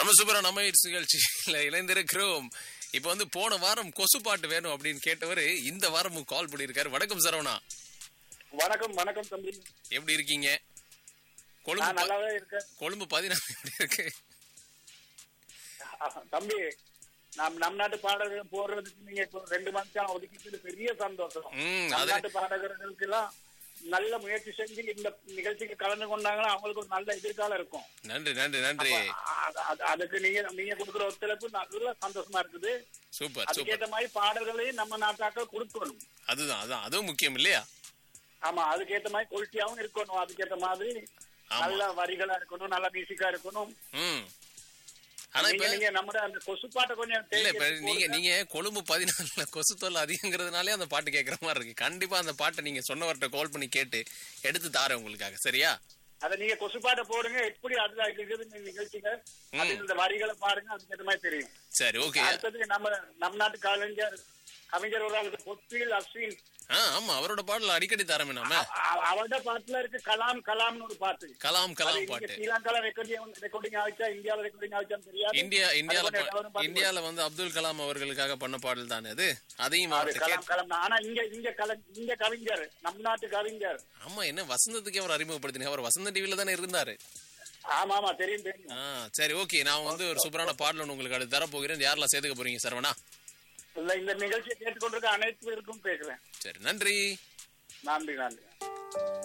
நம்ம சூப்பரா நம்ம ஹிட்ஸ் நிகழ்ச்சியில இணைந்திருக்கிறோம் இப்ப வந்து போன வாரம் கொசு பாட்டு வேணும் அப்படின்னு கேட்டவர் இந்த வாரமும் கால் பண்ணியிருக்காரு வணக்கம் சரவணா வணக்கம் வணக்கம் தம்பி எப்படி இருக்கீங்க நான் கொழும்பு ப- நல்லாவே இருக்கேன் கொழும்பு பதினாறு எப்படி இருக்கு அஹ், தம்பி நம் நம் நாட்டு பாடகர்கள் போடுறதுக்கு நீங்க இப்போ ரெண்டு மாசம் ஒதுக்கிட்டு பெரிய சந்தோஷம் ம், நம் அது- நாட்டு பாடகர்களுக்கு எல்லாம் நல்ல முயற்சி செஞ்சு இந்த நிகழ்ச்சிக்கு கலந்து கொண்டாங்கன்னா அவங்களுக்கு ஒரு நல்ல எதிர்காலம் இருக்கும் நன்றி நன்றி நன்றி அது- அது- அதுக்கு நீங்க நீங்க கொடுக்குற ஒத்துழைப்பு நல்ல சந்தோஷமா இருக்குது சூப்பர் சூப்பர் அதுக்கேற்ற மாதிரி பாடல்களையும் நம்ம நாட்டாக்கள் கொடுக்கணும் அதுதான் அதான் அதுவும் முக்கியம் இல்லையா ஆமா அதுக்கேற்ற மாதிரி குவாலிட்டியாவும் இருக்கணும் அதுக்கேற்ற மாதிரி ஆமா. நல்ல வரிகளா இருக்கணும் நல்ல மியூசிக்கா இருக்கணும் ம் ஆனா இப்ப நீங்க நீங்க நம்ம அந்த கொசுப்பாட்டை கொஞ்சம் இல்ல தேடி இப்ப எடுத்து நீங்க போடுங்க. நீங்க கொழும்பு பதினாலுல கொசு தொல்லை அதிகங்கிறதுனாலே அந்த பாட்டு கேட்கற மாதிரி இருக்கு கண்டிப்பா அந்த பாட்டை நீங்க சொன்னவர்கிட்ட கால் பண்ணி கேட்டு எடுத்து தாரேன் உங்களுக்காக சரியா அத நீங்க கொசுப்பாட்டை போடுங்க எப்படி அதுல இருக்குது இந்த நிகழ்ச்சிங்க அது இந்த வரிகளை பாருங்க அதுக்கேற்ற மாதிரி தெரியும் சரி ஓகே அடுத்தது நம்ம நம் நாட்டு கலைஞர் கவிஞர் ஒரு ஆளுக்கு பொப்பில் அஸ்வின் ஆ ஆமா அவரோட பாடல் அடிக்கடி தரமே நாம அ- அவரோட பாட்டுல இருக்கு கலாம் கலாம்னு ஒரு பாட்டு கலாம் அது கலாம் இங்க பாட்டு ஸ்ரீலங்கால ரெக்கார்டிங் ரெக்கார்டிங் ஆச்சா இந்தியால ரெக்கார்டிங் ஆச்சான்னு தெரியாது இந்தியா இந்தியால அது கொஞ்சம் ப- எல்லாரும் பார்த்து இந்தியால வந்து அப்துல் கலாம் அவர்களுக்காக பண்ண பாடல் தானே அது அதையும் அது அவர்கிட்ட கலாம் கேட்டு கலாம் தான். ஆனா இங்க இங்க கலை இங்க கவிஞர் நம் நாட்டு கவிஞர் ஆமா என்ன வசந்தத்துக்கு அவர் அறிமுகப்படுத்தினீங்க அவர் வசந்த டிவில தானே இருந்தாரு ஆமா ஆமா தெரியும் தெரியும் ஆ சரி ஓகே நான் வந்து ஒரு சூப்பரான பாடல் ஒண்ணு உங்களுக்கு அடுத்து தரப்போகிறேன் யாரெல்லாம் சேர்த்துக்க போறீங்க சரவணா இல்ல இந்த நிகழ்ச்சியை கேட்டுக்கொண்டிருக்க அனைத்து பேருக்கும் பேசுறேன் சரி நன்றி நன்றி நன்றி